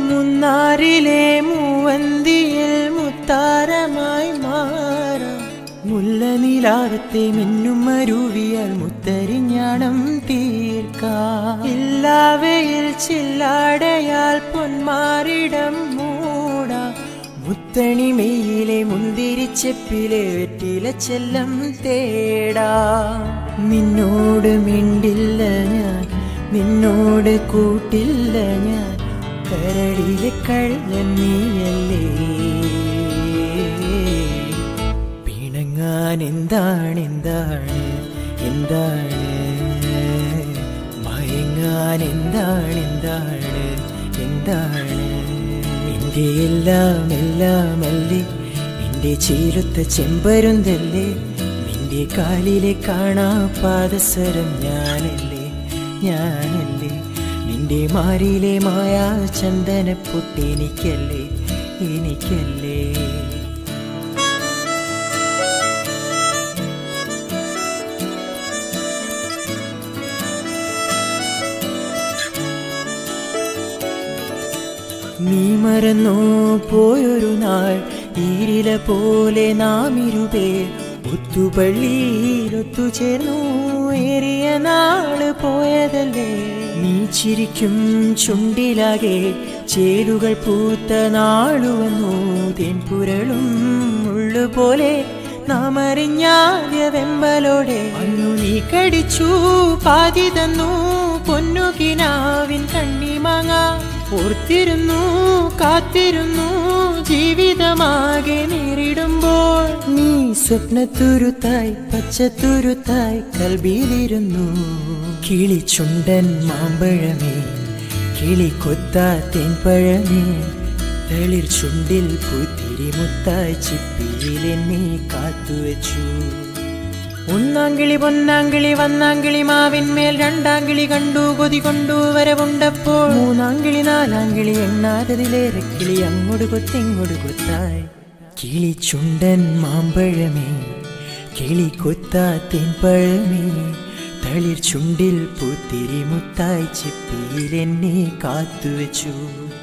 മുന്നാറിലെ മൂവന്തിയിൽ മുത്താരമായി മാറാം മുല്ലനിലാവത്തെ മിന്നും അരുവിയാൽ മുത്തരിഞ്ഞാണം തീർക്കാം ഇല്ലാവയിൽ ചില്ലാടയാൽ പൊന്മാറിടം മൂടാം മുത്തണിമയിലെ മുന്തിരിച്ചെപ്പിലെ വെറ്റില ചെല്ലം തേടാ നിന്നോട് മിണ്ടില്ല ഞാൻ നിന്നോട് കൂട്ടില്ല ഞാൻ കരടിലെ കള്ളൻ നീയല്ലേ പിണങ്ങാൻ എന്താണ് എന്താണ് എന്താണ് മയങ്ങാൻ എന്താണ് എന്താണ് എന്താണ് നിന്റെ എല്ലാം എല്ലാം അല്ലേ നിന്റെ ചേരുത്ത ചെമ്പരുന്തല്ലേ നിന്റെ കാലിലെ കാണാ പാദസരം ഞാനല്ലേ ഞാനല്ലേ നിന്റെ മാറിയിലെ മായാ ചന്ദന പൊട്ടെനിക്കല്ലേ എനിക്കല്ലേ നീ മറന്നോ പോയൊരു നാൾ ഈരില പോലെ നാം ഇരുപേർ ഒത്തുപള്ളിയിൽ ഒത്തുചേർന്നു ഏറിയ നാള് പോയതല്ലേ നീ ചിരിക്കും ചുണ്ടിലാകെ ചേരുകൾ പൂത്ത നാളുവന്നു തേൻപുരളും ഉള്ളുപോലെ നാം അറിഞ്ഞാദ്യ വെമ്പലോടെ അന്നു നീ കടിച്ചു പാതി തന്നു പൊന്നുകിനാവിൻ കണ്ണിമാങ്ങ ഓർത്തിരുന്നു കാത്തിരുന്നു ജീവിതമാകെ നേരിടുമ്പോൾ നീ സ്വപ്നത്തുരുത്തായി പച്ചത്തുരുത്തായി കൽബിയിലിരുന്നു കിളിച്ചുണ്ടൻ മാമ്പഴമേ കിളി കൊത്താ തേൻപഴമേ തളിർ ചുണ്ടിൽ പൂത്തിരി മുത്തായി ചിപ്പിയിൽ എന്നെ കാത്തുവച്ചു ഒന്നാങ്കിളി പൊന്നാങ്കിളി വന്നാങ്കിളി മാവിന്മേൽ രണ്ടാങ്കിളി കണ്ടു കൊതി കൊണ്ടു വരവുണ്ടപ്പോൾ മൂന്നാങ്കിളി നാലാങ്കിളി എണ്ണാതതിലേറെ കിളി അങ്ങോട്ട് കൊത്തിങ്ങോട്ട് കൊത്തായി കിളി ചുണ്ടൻ മാമ്പഴമേ കിളി കൊത്താ തേൻപഴമേ തളിർ ചുണ്ടിൽ പൂത്തിരി മുത്തായി ചിപ്പിയിൽ എന്നെ കാത്തുവച്ചു